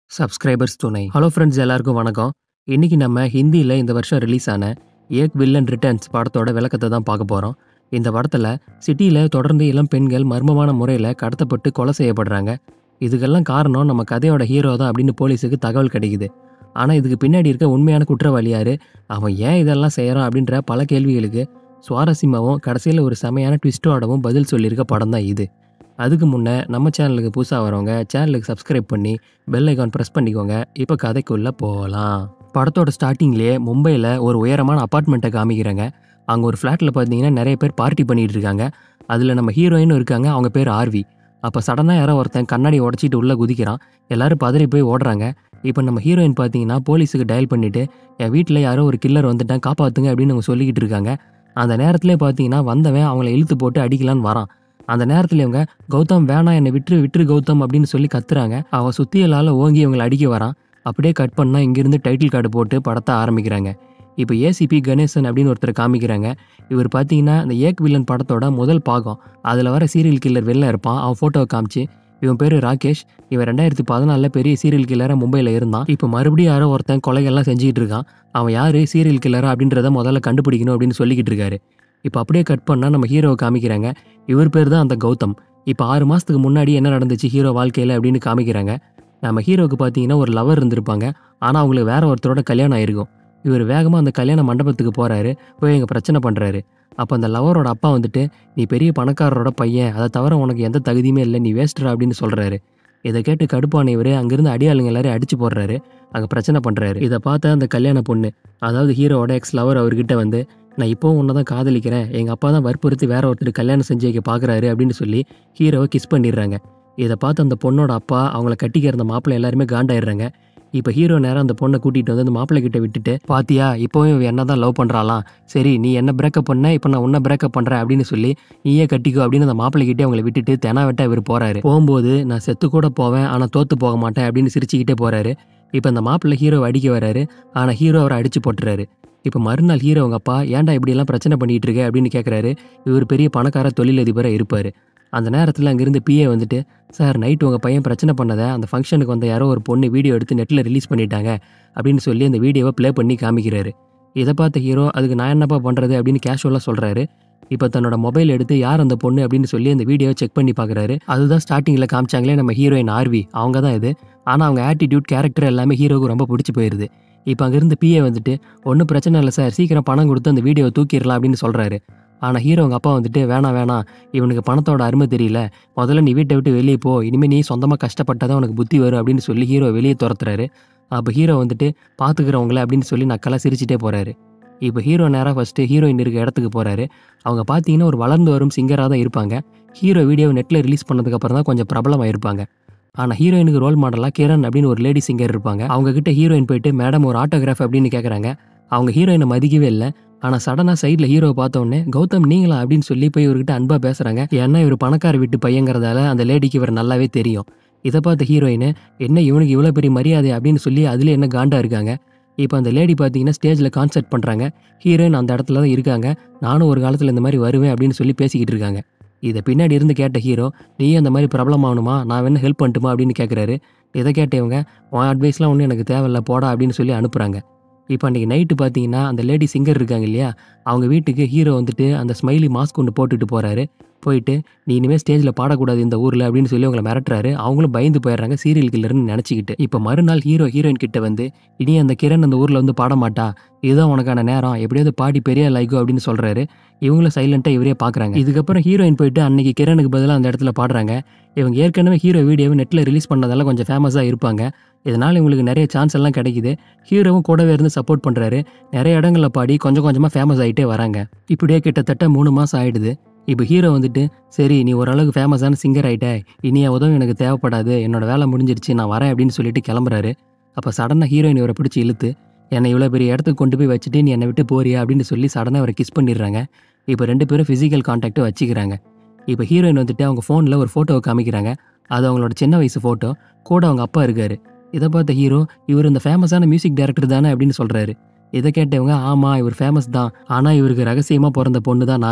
subscribers துணை hello friends எல்லாருக்கும் வணக்கம் இன்னைக்கு நம்ம ஹிந்தியில் இந்த வருஷம் ரிலீஸ் ஆன ஏக் வில்லன் ரிட்டர்ன்ஸ் படத்தோட விளக்கத்தை தான் பார்க்க போகிறோம் இந்த படத்தில் சிட்டியில் தொடர்ந்து இளம் பெண்கள் மர்மமான முறையில் கடத்தப்பட்டு கொலை செய்யப்படுறாங்க இதுக்கெல்லாம் காரணம் நம்ம கதையோட ஹீரோ தான் அப்படின்னு போலீஸுக்கு தகவல் கிடைக்குது ஆனால் இதுக்கு பின்னாடி இருக்க உண்மையான குற்றவாளி யாரு அவன் ஏன் இதெல்லாம் செய்கிறான் அப்படின்ற பல கேள்விகளுக்கு சுவாரஸ்யமாகவும் கடைசியில் ஒரு செமையான ட்விஸ்டோடவும் பதில் சொல்லியிருக்க படம் தான் இது அதுக்கு முன்னே நம்ம சேனலுக்கு புதுசாக வரவங்க சேனலுக்கு சப்ஸ்கிரைப் பண்ணி பெல் ஐகான் ப்ரெஸ் பண்ணிக்கோங்க இப்போ கதைக்குள்ளே போகலாம் படத்தோட ஸ்டார்டிங்லேயே மும்பையில் ஒரு உயரமான அப்பார்ட்மெண்ட்டை காமிக்கிறாங்க அங்கே ஒரு ஃப்ளாட்டில் பார்த்தீங்கன்னா நிறைய பேர் பார்ட்டி பண்ணிட்டு இருக்காங்க அதில் நம்ம ஹீரோயினும் இருக்காங்க அவங்க பேர் ஆர்வி அப்போ சடனாக யாரோ ஒருத்தன் கண்ணாடி உடச்சிட்டு உள்ளே குதிக்கிறான் எல்லாரும் பதறி போய் ஓடுறாங்க இப்போ நம்ம ஹீரோயின் பார்த்தீங்கன்னா போலீஸுக்கு டயல் பண்ணிவிட்டு என் வீட்டில் யாரோ ஒரு கில்லர் வந்துட்டான் காப்பாற்றுங்க அப்படின்னு அவங்க சொல்லிக்கிட்டு இருக்காங்க அந்த நேரத்திலே பார்த்தீங்கன்னா வந்தவன் அவங்கள இழுத்து போட்டு அடிக்கலான்னு வரான் அந்த நேரத்தில் இவங்க கௌதம் வேணாம் என்னை விட்டுரு விட்டுரு கௌதம் அப்படின்னு சொல்லி கத்துறாங்க அவன் சுத்தியலால் ஓங்கி இவங்களை அடிக்க வரான் அப்படியே கட் பண்ணால் இங்கேருந்து டைட்டில் கார்டு போட்டு படத்தை ஆரம்பிக்கிறாங்க இப்போ ஏசிபி கணேசன் அப்படின்னு ஒருத்தர் காமிக்கிறாங்க இவர் பார்த்தீங்கன்னா இந்த ஏக் வில்லன் படத்தோட முதல் பாகம் அதில் வர சீரியல் கில்லர் வெளில இருப்பான் அவன் ஃபோட்டோவை காமிச்சு இவன் பேர் ராகேஷ் இவன் ரெண்டாயிரத்தி பதினாலில் பெரிய சீரியல் கில்லராக மும்பையில் இருந்தான் இப்போ மறுபடியும் யாரோ ஒருத்தன் கொலைகள்லாம் செஞ்சுக்கிட்டு இருக்கான் அவன் யார் சீரியல் கில்லரா அப்படின்றத முதல்ல கண்டுபிடிக்கணும் அப்படின்னு சொல்லிக்கிட்டு இருக்காரு இப்போ அப்படியே கட் பண்ணால் நம்ம ஹீரோவை காமிக்கிறாங்க இவர் பேர் தான் அந்த கௌதம் இப்போ ஆறு மாதத்துக்கு முன்னாடி என்ன நடந்துச்சு ஹீரோ வாழ்க்கையில் அப்படின்னு காமிக்கிறாங்க நம்ம ஹீரோவுக்கு பார்த்தீங்கன்னா ஒரு லவர் இருந்திருப்பாங்க ஆனால் அவங்களுக்கு வேற ஒருத்தரோட கல்யாணம் ஆயிருக்கும் இவர் வேகமாக அந்த கல்யாண மண்டபத்துக்கு போகிறாரு போய் எங்கள் பிரச்சனை பண்ணுறாரு அப்போ அந்த லவரோட அப்பா வந்துட்டு நீ பெரிய பணக்காரரோட பையன் அதை தவிர உனக்கு எந்த தகுதியுமே இல்லை நீ வேஸ்டரா அப்படின்னு சொல்கிறாரு இதை கேட்டு கடுப்பான இவர் அங்கேருந்து அடியாளுங்க எல்லாரையும் அடிச்சு போடுறாரு அங்கே பிரச்சனை பண்ணுறாரு இதை பார்த்த அந்த கல்யாண பொண்ணு அதாவது ஹீரோவோட எக்ஸ் லவர் அவர்கிட்ட வந்து நான் இப்போவும் உன்னை தான் காதலிக்கிறேன் எங்கள் அப்பா தான் வற்புறுத்தி வேற ஒருத்தர் கல்யாணம் செஞ்சு வைக்க பார்க்குறாரு அப்படின்னு சொல்லி ஹீரோவை கிஸ் பண்ணிடுறாங்க இதை பார்த்து அந்த பொண்ணோட அப்பா அவங்கள கட்டிக்க இருந்த மாப்பிள்ளை எல்லாருமே காண்டாயிடுறாங்க இப்போ ஹீரோ நேரம் அந்த பொண்ணை கூட்டிகிட்டு வந்து அந்த மாப்பிள்ளை கிட்ட விட்டுட்டு பாத்தியா இப்போவும் இவன் என்ன தான் லவ் பண்ணுறாளாம் சரி நீ என்ன பிரேக்கப் பண்ண இப்போ நான் உன்னை பிரேக்கப் பண்ணுறேன் அப்படின்னு சொல்லி நீயே கட்டிக்கோ அப்படின்னு அந்த மாப்பிள்ளைகிட்டே அவங்களை விட்டுட்டு தெனாவட்டா இவர் போகிறாரு போகும்போது நான் செத்து கூட போவேன் ஆனால் தோத்து போக மாட்டேன் அப்படின்னு சிரிச்சுக்கிட்டே போகிறாரு இப்போ அந்த மாப்பிள்ளை ஹீரோவை அடிக்க வராரு ஆனால் ஹீரோ அவரை அடிச்சு போட்டுறாரு இப்போ மறுநாள் ஹீரோ அவங்க அப்பா ஏன்டா இப்படியெல்லாம் பிரச்சனை பண்ணிட்டு இருக்க அப்படின்னு கேட்குறாரு இவர் பெரிய பணக்கார தொழிலதிபராக இருப்பார் அந்த நேரத்தில் அங்கேருந்து பிஏ வந்துட்டு சார் நைட் உங்கள் பையன் பிரச்சனை பண்ணதை அந்த ஃபங்க்ஷனுக்கு வந்த யாரோ ஒரு பொண்ணு வீடியோ எடுத்து நெட்டில் ரிலீஸ் பண்ணிட்டாங்க அப்படின்னு சொல்லி அந்த வீடியோவை ப்ளே பண்ணி காமிக்கிறாரு இதை பார்த்த ஹீரோ அதுக்கு நான் என்னப்பா பண்ணுறது அப்படின்னு கேஷுவலாக சொல்கிறாரு இப்போ தன்னோட மொபைல் எடுத்து யார் அந்த பொண்ணு அப்படின்னு சொல்லி அந்த வீடியோவை செக் பண்ணி பார்க்குறாரு அதுதான் ஸ்டார்டிங்கில் காமிச்சாங்களே நம்ம ஹீரோயின் ஆர்வி அவங்க தான் இது ஆனால் அவங்க ஆட்டிடியூட் கேரக்டர் எல்லாமே ஹீரோவுக்கு ரொம்ப பிடிச்சி போயிடுது இப்போ அங்கேருந்து பிஏ வந்துட்டு ஒன்றும் பிரச்சனை இல்லை சார் சீக்கிரம் பணம் கொடுத்து அந்த வீடியோவை தூக்கிடலாம் அப்படின்னு சொல்கிறாரு ஆனால் ஹீரோ அவங்க அப்பா வந்துட்டு வேணாம் வேணாம் இவனுக்கு பணத்தோட அருமை தெரியல முதல்ல நீ வீட்டை விட்டு வெளியே போ இனிமேல் நீ சொந்தமாக கஷ்டப்பட்டாதான் உனக்கு புத்தி வரும் அப்படின்னு சொல்லி ஹீரோ வெளியே துரத்துறாரு அப்போ ஹீரோ வந்துட்டு பார்த்துக்கிறவங்கள அப்படின்னு சொல்லி நக்கலாக சிரிச்சிட்டே போகிறாரு இப்போ ஹீரோ நேராக ஃபஸ்ட்டு ஹீரோயின் இருக்க இடத்துக்கு போகிறாரு அவங்க பார்த்தீங்கன்னா ஒரு வளர்ந்து வரும் சிங்கராக தான் இருப்பாங்க ஹீரோ வீடியோ நெட்டில் ரிலீஸ் பண்ணதுக்கப்புறம் தான் கொஞ்சம் பிரபலமாக இருப்பாங்க ஆனால் ஹீரோயினுக்கு ரோல் மாடலாக கிரண் அப்படின்னு ஒரு லேடி சிங்கர் இருப்பாங்க அவங்க கிட்ட ஹீரோயின் போயிட்டு மேடம் ஒரு ஆட்டோகிராஃப் அப்படின்னு கேட்குறாங்க அவங்க ஹீரோயினை மதிக்கவே இல்லை ஆனால் சடனாக சைடில் ஹீரோவை பார்த்த உடனே கௌதம் நீங்களா அப்படின்னு சொல்லி போய் இவர்கிட்ட அன்பாக பேசுகிறாங்க ஏன்னா இவர் பணக்கார வீட்டு பையங்கிறதால அந்த லேடிக்கு இவர் நல்லாவே தெரியும் இதை பார்த்த ஹீரோயின் என்ன இவனுக்கு இவ்வளோ பெரிய மரியாதை அப்படின்னு சொல்லி அதில் என்ன காண்டா இருக்காங்க இப்போ அந்த லேடி பார்த்தீங்கன்னா ஸ்டேஜில் கான்சர்ட் பண்ணுறாங்க ஹீரோயின் அந்த இடத்துல தான் இருக்காங்க நானும் ஒரு காலத்தில் இந்த மாதிரி வருவேன் அப்படின்னு சொல்லி பேசிக்கிட்டு இருக்காங்க இதை பின்னாடி இருந்து கேட்ட ஹீரோ நீ அந்த மாதிரி ப்ராப்ளம் ஆகணுமா நான் வேணா ஹெல்ப் பண்ணட்டுமா அப்படின்னு கேட்குறாரு இதை கேட்டவங்க உன் அட்வைஸ்லாம் ஒன்றும் எனக்கு தேவையில்ல போடா அப்படின்னு சொல்லி அனுப்புகிறாங்க இப்போ அன்றைக்கி நைட்டு பார்த்தீங்கன்னா அந்த லேடி சிங்கர் இருக்காங்க இல்லையா அவங்க வீட்டுக்கு ஹீரோ வந்துட்டு அந்த ஸ்மைலி மாஸ்க் ஒன்று போட்டுட்டு போகிறாரு போயிட்டு நீ இனிமேல் ஸ்டேஜில் பாடக்கூடாது இந்த ஊரில் அப்படின்னு சொல்லி அவங்களை மிரட்டுறாரு அவங்களும் பயந்து போயிடுறாங்க சீரியல் கில்லர்னு நினச்சிக்கிட்டு இப்போ மறுநாள் ஹீரோ ஹீரோயின் கிட்ட வந்து இனி அந்த கிரண் அந்த ஊரில் வந்து பாட மாட்டா இதுதான் உனக்கான நேரம் எப்படியாவது பாடி பெரிய லைக்கோ அப்படின்னு சொல்கிறாரு இவங்களும் சைலண்ட்டாக இவரே பார்க்குறாங்க இதுக்கப்புறம் ஹீரோயின் போயிட்டு அன்னைக்கு கிரணுக்கு பதிலாக அந்த இடத்துல பாடுறாங்க இவங்க ஏற்கனவே ஹீரோ வீடியோவை நெட்டில் ரிலீஸ் பண்ணதால கொஞ்சம் ஃபேமஸாக இருப்பாங்க இதனால் இவங்களுக்கு நிறைய சான்ஸ் எல்லாம் கிடைக்குது ஹீரோவும் கூடவே இருந்து சப்போர்ட் பண்ணுறாரு நிறைய இடங்களில் பாடி கொஞ்சம் கொஞ்சமாக ஃபேமஸ் ஆகிட்டே வராங்க இப்படியே கிட்டத்தட்ட மூணு மாதம் ஆயிடுது இப்போ ஹீரோ வந்துட்டு சரி நீ ஓரளவுக்கு ஃபேமஸான சிங்கர் ஆகிட்ட இனி என் உதவி எனக்கு தேவைப்படாது என்னோட வேலை முடிஞ்சிருச்சு நான் வரேன் அப்படின்னு சொல்லிட்டு கிளம்புறாரு அப்போ சடனாக ஹீரோயின் இவரை பிடிச்சி இழுத்து என்னை இவ்வளோ பெரிய இடத்துக்கு கொண்டு போய் வச்சுட்டு நீ என்னை விட்டு போறியா அப்படின்னு சொல்லி சடனாக அவரை கிஸ் பண்ணிடுறாங்க இப்போ ரெண்டு பேரும் ஃபிசிக்கல் கான்டாக்ட்டை வச்சுக்கிறாங்க இப்போ ஹீரோயின் வந்துட்டு அவங்க ஃபோனில் ஒரு ஃபோட்டோவை காமிக்கிறாங்க அது அவங்களோட சின்ன வயசு ஃபோட்டோ கூட அவங்க அப்பா இருக்காரு இதை பார்த்த ஹீரோ இவர் இந்த ஃபேமஸான மியூசிக் டைரக்டர் தானே அப்படின்னு சொல்கிறாரு இதை கேட்டவங்க ஆமாம் இவர் ஃபேமஸ் தான் ஆனால் இவருக்கு ரகசியமாக பிறந்த பொண்ணு தான் நான்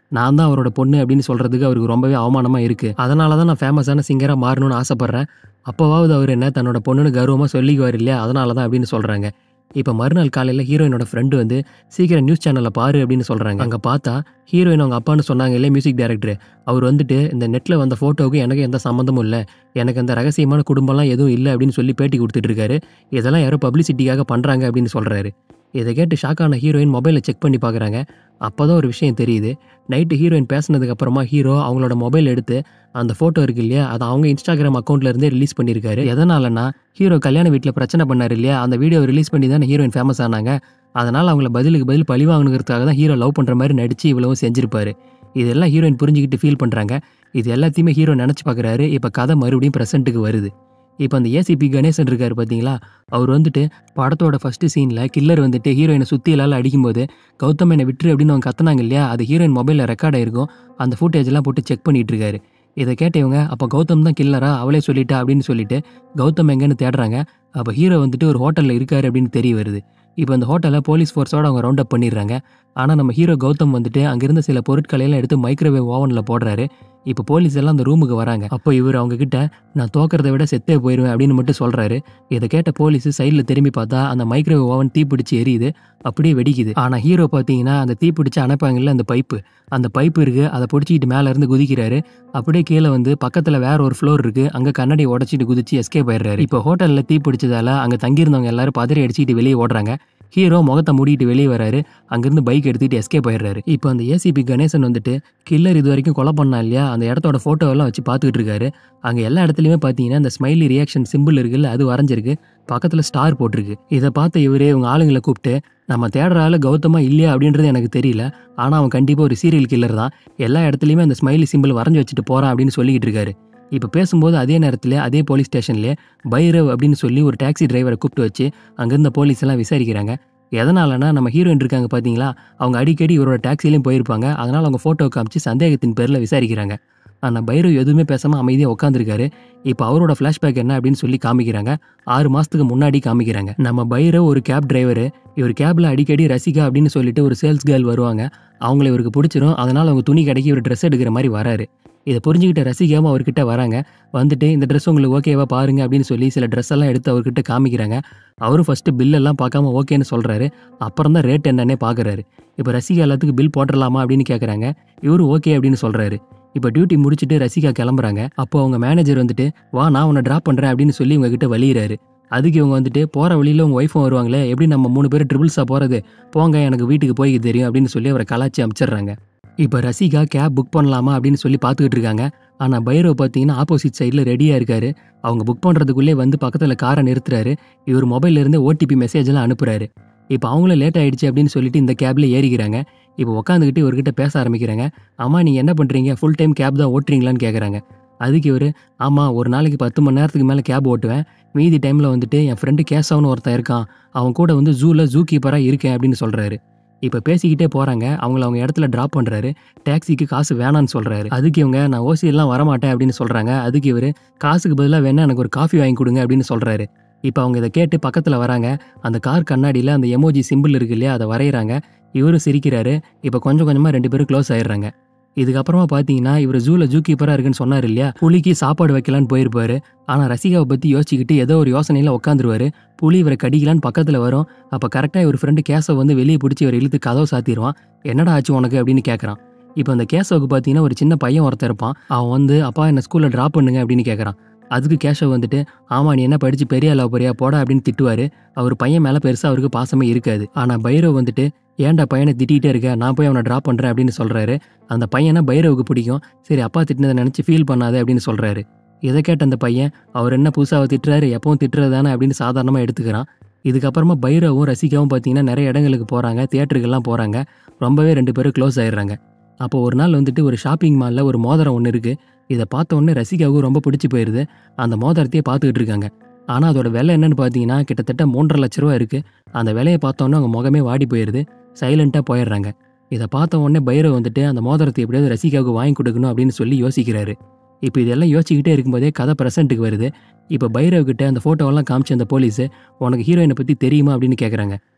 நான் தான் அவரோட பொண்ணு அப்படின்னு சொல்கிறதுக்கு அவருக்கு ரொம்பவே அவமானமாக இருக்குது அதனால தான் நான் ஃபேமஸான சிங்கராக மாறணும்னு ஆசைப்பட்றேன் அப்போவாவது அவர் என்ன தன்னோட பொண்ணுன்னு கர்வமாக சொல்லிக்குவார் இல்லையா அதனால தான் அப்படின்னு சொல்கிறாங்க இப்போ மறுநாள் காலையில் ஹீரோயினோட ஃப்ரெண்டு வந்து சீக்கிரம் நியூஸ் சேனலில் பாரு அப்படின்னு சொல்கிறாங்க அங்கே பார்த்தா ஹீரோயின் அவங்க அப்பான்னு சொன்னாங்க இல்லையா மியூசிக் டைரக்டர் அவர் வந்துட்டு இந்த நெட்டில் வந்த ஃபோட்டோவுக்கு எனக்கு எந்த சம்மந்தமும் இல்லை எனக்கு அந்த ரகசியமான குடும்பம்லாம் எதுவும் இல்லை அப்படின்னு சொல்லி பேட்டி கொடுத்துட்டு இருக்காரு இதெல்லாம் யாரோ பப்ளிசிட்டிக்காக பண்ணுறாங்க அப்படின்னு சொல்கிறாரு இதை கேட்டு ஷாக்கான ஹீரோயின் மொபைலை செக் பண்ணி பார்க்குறாங்க அப்போ தான் ஒரு விஷயம் தெரியுது நைட்டு ஹீரோயின் பேசினதுக்கு அப்புறமா ஹீரோ அவங்களோட மொபைல் எடுத்து அந்த ஃபோட்டோ இருக்கு இல்லையா அதை அவங்க இன்ஸ்டாகிராம் அக்கௌண்ட்ல இருந்தே ரிலீஸ் பண்ணியிருக்காரு எதனாலனா ஹீரோ கல்யாண வீட்டில் பிரச்சனை பண்ணார் இல்லையா அந்த வீடியோ ரிலீஸ் பண்ணி தானே ஹீரோயின் ஃபேமஸ் ஆனாங்க அதனால் அவங்கள பதிலுக்கு பதில் பழி வாங்கணுங்கிறதுக்காக தான் ஹீரோ லவ் பண்ணுற மாதிரி நடித்து இவ்வளவும் செஞ்சிருப்பாரு இதெல்லாம் ஹீரோயின் புரிஞ்சுக்கிட்டு ஃபீல் பண்ணுறாங்க இது எல்லாத்தையுமே ஹீரோ நினச்சி பார்க்குறாரு இப்போ கதை மறுபடியும் ப்ரெசென்ட்டுக்கு வருது இப்போ அந்த ஏசிபி கணேசன் இருக்கார் பார்த்தீங்களா அவர் வந்துட்டு படத்தோட ஃபஸ்ட்டு சீனில் கில்லர் வந்துட்டு ஹீரோயினை சுற்றி எல்லாரும் அடிக்கும்போது கௌதம் என்னை விட்டுரு அப்படின்னு அவங்க கத்துனாங்க இல்லையா அது ஹீரோயின் மொபைலில் ரெக்கார்ட் ஆயிருக்கும் அந்த ஃபுட்டேஜ்லாம் போட்டு செக் பண்ணிட்டு இருக்காரு இதை கேட்டவங்க அப்போ கௌதம் தான் கில்லரா அவளே சொல்லிட்டா அப்படின்னு சொல்லிட்டு கௌதம் எங்கன்னு தேடுறாங்க அப்போ ஹீரோ வந்துட்டு ஒரு ஹோட்டலில் இருக்காரு அப்படின்னு தெரிய வருது இப்போ அந்த ஹோட்டலை போலீஸ் ஃபோர்ஸோட அவங்க ரவுண்ட் அப் பண்ணிடுறாங்க ஆனால் நம்ம ஹீரோ கௌதம் வந்துட்டு அங்கிருந்த சில பொருட்களையெல்லாம் எடுத்து மைக்ரோவேவ் ஓவனில் போடுறாரு இப்போ போலீஸ் எல்லாம் அந்த ரூமுக்கு வராங்க அப்போ இவர் அவங்க கிட்ட நான் தோக்கிறத விட செத்தே போயிடுவேன் அப்படின்னு மட்டும் சொல்றாரு இதை கேட்ட போலீஸ் சைடில் திரும்பி பார்த்தா அந்த மைக்ரோவேவ் ஓவன் தீப்பிடிச்சு எரியுது அப்படியே வெடிக்குது ஆனால் ஹீரோ பார்த்தீங்கன்னா அந்த தீப்பிடிச்சு அணைப்பாங்கல்ல அந்த பைப்பு அந்த பைப்பு இருக்கு அதை பிடிச்சிக்கிட்டு மேலே இருந்து குதிக்கிறாரு அப்படியே கீழே வந்து பக்கத்தில் வேற ஒரு ஃப்ளோர் இருக்கு அங்கே கண்ணாடி உடச்சிட்டு குதிச்சு எஸ்கேப் ஆயிடுறாரு இப்போ ஹோட்டலில் தீ பிடிச்சதால அங்கே தங்கியிருந்தவங்க எல்லாரும் பதறி அடிச்சுட்டு வெளியே ஓடுறாங்க ஹீரோ முகத்தை மூடிட்டு வெளியே வராரு அங்கேருந்து பைக் எடுத்துக்கிட்டு எஸ்கேப் ஆயிடுறாரு இப்போ அந்த ஏசிபி கணேசன் வந்துட்டு கில்லர் இது வரைக்கும் கொலை பண்ணா இல்லையா அந்த இடத்தோட ஃபோட்டோ எல்லாம் வச்சு பார்த்துக்கிட்டு இருக்காரு அங்கே எல்லா இடத்துலையுமே பார்த்தீங்கன்னா அந்த ஸ்மைலி ரியாக்ஷன் சிம்பிள் இருக்குல்ல அது வரைஞ்சிருக்கு பக்கத்தில் ஸ்டார் போட்டிருக்கு இதை பார்த்த இவரே இவங்க ஆளுங்களை கூப்பிட்டு நம்ம தேடுற ஆளு கௌதமா இல்லையா அப்படின்றது எனக்கு தெரியல ஆனால் அவன் கண்டிப்பாக ஒரு சீரியல் கில்லர் தான் எல்லா இடத்துலையுமே அந்த ஸ்மைலி சிம்பிள் வரைஞ்சி வச்சுட்டு போகிறான் அப்படின்னு சொல்லிக்கிட்டு இருக்காரு இப்போ பேசும்போது அதே நேரத்தில் அதே போலீஸ் ஸ்டேஷன்லேயே பைரவ் அப்படின்னு சொல்லி ஒரு டாக்ஸி டிரைவரை கூப்பிட்டு வச்சு அங்கேருந்த போலீஸ் எல்லாம் விசாரிக்கிறாங்க எதனாலனா நம்ம ஹீரோயின் இருக்காங்க பார்த்தீங்களா அவங்க அடிக்கடி இவரோட டாக்ஸிலையும் போயிருப்பாங்க அதனால் அவங்க ஃபோட்டோ காமிச்சு சந்தேகத்தின் பேரில் விசாரிக்கிறாங்க ஆனால் பைரவ் எதுவுமே பேசாமல் அமைதியாக உட்காந்துருக்காரு இப்போ அவரோட ஃப்ளாஷ்பேக் என்ன அப்படின்னு சொல்லி காமிக்கிறாங்க ஆறு மாதத்துக்கு முன்னாடி காமிக்கிறாங்க நம்ம பைரவ் ஒரு கேப் டிரைவரு இவர் கேபில் அடிக்கடி ரசிகா அப்படின்னு சொல்லிட்டு ஒரு சேல்ஸ் கேர்ள் வருவாங்க அவங்கள இவருக்கு பிடிச்சிரும் அதனால் அவங்க துணி கடைக்கு இவர் ட்ரெஸ் எடுக்கிற மாதிரி வராரு இதை புரிஞ்சுக்கிட்ட ரசிகாவும் அவர்கிட்ட வராங்க வந்துட்டு இந்த ட்ரெஸ் உங்களுக்கு ஓகேவா பாருங்க அப்படின்னு சொல்லி சில ட்ரெஸ் எல்லாம் எடுத்து அவர்கிட்ட காமிக்கிறாங்க அவரும் ஃபர்ஸ்ட் பில்லெல்லாம் பார்க்காம ஓகேன்னு சொல்றாரு அப்புறம் தான் ரேட் என்னன்னே பார்க்குறாரு இப்போ ரசிகா எல்லாத்துக்கும் பில் போட்டுடலாமா அப்படின்னு கேட்குறாங்க இவரும் ஓகே அப்படின்னு சொல்றாரு இப்போ டியூட்டி முடிச்சுட்டு ரசிகா கிளம்புறாங்க அப்போ அவங்க மேனேஜர் வந்துட்டு வா நான் உன்னை ட்ராப் பண்ணுறேன் அப்படின்னு சொல்லி உங்ககிட்ட வலியிறாரு அதுக்கு இவங்க வந்துட்டு போகிற வழியில் உங்கள் ஒய்ஃபும் வருவாங்களே எப்படி நம்ம மூணு பேர் ட்ரிபிள்ஸாக போகிறது போங்க எனக்கு வீட்டுக்கு போய் தெரியும் அப்படின்னு சொல்லி அவரை கலாச்சி அமைச்சிடுறாங்க இப்போ ரசிகா கேப் புக் பண்ணலாமா அப்படின்னு சொல்லி பார்த்துக்கிட்டு இருக்காங்க ஆனால் பைரவ் பார்த்தீங்கன்னா ஆப்போசிட் சைடில் ரெடியாக இருக்காரு அவங்க புக் பண்ணுறதுக்குள்ளே வந்து பக்கத்தில் காரை நிறுத்துறாரு இவர் மொபைல்ல இருந்து ஓடிபி மெசேஜ் எல்லாம் அனுப்புறாரு இப்போ அவங்களும் லேட் ஆயிடுச்சு அப்படின்னு சொல்லிட்டு இந்த கேப்ல ஏறிக்கிறாங்க இப்போ உட்காந்துக்கிட்டு இவர்கிட்ட பேச ஆரம்பிக்கிறாங்க அம்மா நீங்கள் என்ன பண்ணுறீங்க ஃபுல் டைம் கேப் தான் ஓட்டுறீங்களான்னு கேட்குறாங்க அதுக்கு இவர் ஆமாம் ஒரு நாளைக்கு பத்து மணி நேரத்துக்கு மேலே கேப் ஓட்டுவேன் மீதி டைமில் வந்துட்டு என் ஃப்ரெண்டு கேசவனு ஒருத்தன் இருக்கான் அவன் கூட வந்து ஜூவில் ஜூ கீப்பராக இருக்கேன் அப்படின்னு சொல்கிறாரு இப்போ பேசிக்கிட்டே போகிறாங்க அவங்கள அவங்க இடத்துல ட்ராப் பண்ணுறாரு டாக்ஸிக்கு காசு வேணான்னு சொல்கிறாரு அதுக்கு இவங்க நான் ஓசி எல்லாம் வரமாட்டேன் அப்படின்னு சொல்கிறாங்க அதுக்கு இவர் காசுக்கு பதிலாக வேணா எனக்கு ஒரு காஃபி வாங்கி கொடுங்க அப்படின்னு சொல்கிறாரு இப்போ அவங்க இதை கேட்டு பக்கத்தில் வராங்க அந்த கார் கண்ணாடியில் அந்த எமோஜி சிம்பிள் இருக்கு இல்லையா அதை வரைகிறாங்க இவரும் சிரிக்கிறாரு இப்போ கொஞ்சம் கொஞ்சமாக ரெண்டு பேரும் க்ளோஸ் ஆயிடுறாங்க இதுக்கப்புறமா பார்த்தீங்கன்னா இவர் ஜூவில் ஜூ கீப்பராக இருக்குன்னு சொன்னார் இல்லையா புலிக்கு சாப்பாடு வைக்கலான்னு போயிருப்பாரு ஆனால் ரசிகாவை பற்றி யோசிச்சுக்கிட்டு ஏதோ ஒரு யோசனையில் உட்காந்துருவாரு புலி இவரை கடிக்கலான்னு பக்கத்தில் வரும் அப்போ கரெக்டாக இவர் ஃப்ரெண்டு கேசவ வந்து வெளியே பிடிச்சி இவர் இழுத்து கதவை சாத்திடுவான் என்னடா ஆச்சு உனக்கு அப்படின்னு கேட்குறான் இப்போ அந்த கேசவுக்கு பார்த்தீங்கன்னா ஒரு சின்ன பையன் ஒருத்தன் இருப்பான் அவன் வந்து அப்பா என்ன ஸ்கூலில் ட்ராப் பண்ணுங்க அப்படின்னு கேட்குறான் அதுக்கு கேஷவ் வந்துட்டு ஆமா நீ என்ன படிச்சு பெரிய அளவு போறியா போடா அப்படின்னு திட்டுவாரு அவர் பையன் மேல பெருசா அவருக்கு பாசமே இருக்காது ஆனா பைரவ் வந்துட்டு ஏன்டா பையனை திட்டிகிட்டே இருக்க நான் போய் அவனை ட்ராப் பண்றேன் அப்படின்னு சொல்றாரு அந்த பையனை பைரவுக்கு பிடிக்கும் சரி அப்பா திட்டினதை நினைச்சு ஃபீல் பண்ணாத அப்படின்னு சொல்றாரு இதை கேட்ட அந்த பையன் அவர் என்ன புதுசாக திட்டுறாரு எப்பவும் திட்டுறது தானே அப்படின்னு சாதாரணமாக எடுத்துக்கிறான் இதுக்கப்புறமா பைரவும் ரசிகாவும் பார்த்தீங்கன்னா நிறைய இடங்களுக்கு போகிறாங்க தியேட்டருக்கெல்லாம் போகிறாங்க ரொம்பவே ரெண்டு பேரும் க்ளோஸ் ஆயிடுறாங்க அப்போ ஒரு நாள் வந்துட்டு ஒரு ஷாப்பிங் மாலில் ஒரு மோதிரம் ஒன்று இருக்குது இதை பார்த்த உடனே ரசிகாவுக்கு ரொம்ப பிடிச்சி போயிடுது அந்த மோதிரத்தையே பார்த்துக்கிட்டு இருக்காங்க ஆனால் அதோட விலை என்னன்னு பார்த்தீங்கன்னா கிட்டத்தட்ட மூன்றரை லட்ச ரூபா இருக்குது அந்த விலையை பார்த்தோன்னே அவங்க முகமே வாடி போயிடுது சைலண்ட்டாக போயிடுறாங்க இதை பார்த்த உடனே பைரவ் வந்துட்டு அந்த மோதிரத்தை எப்படியாவது ரசிகாவுக்கு வாங்கி கொடுக்கணும் அப்படின்னு சொல்லி யோசிக்கிறாரு இப்போ இதெல்லாம் யோசிச்சுக்கிட்டே இருக்கும்போதே கதை ப்ரெசென்ட்டுக்கு வருது இப்போ பைரவ் கிட்ட அந்த ஃபோட்டோவெல்லாம் காமிச்ச அந்த போலீஸு உனக்கு ஹீரோயினை பற்றி தெரியுமா அப்படின்னு கேட்குறாங்க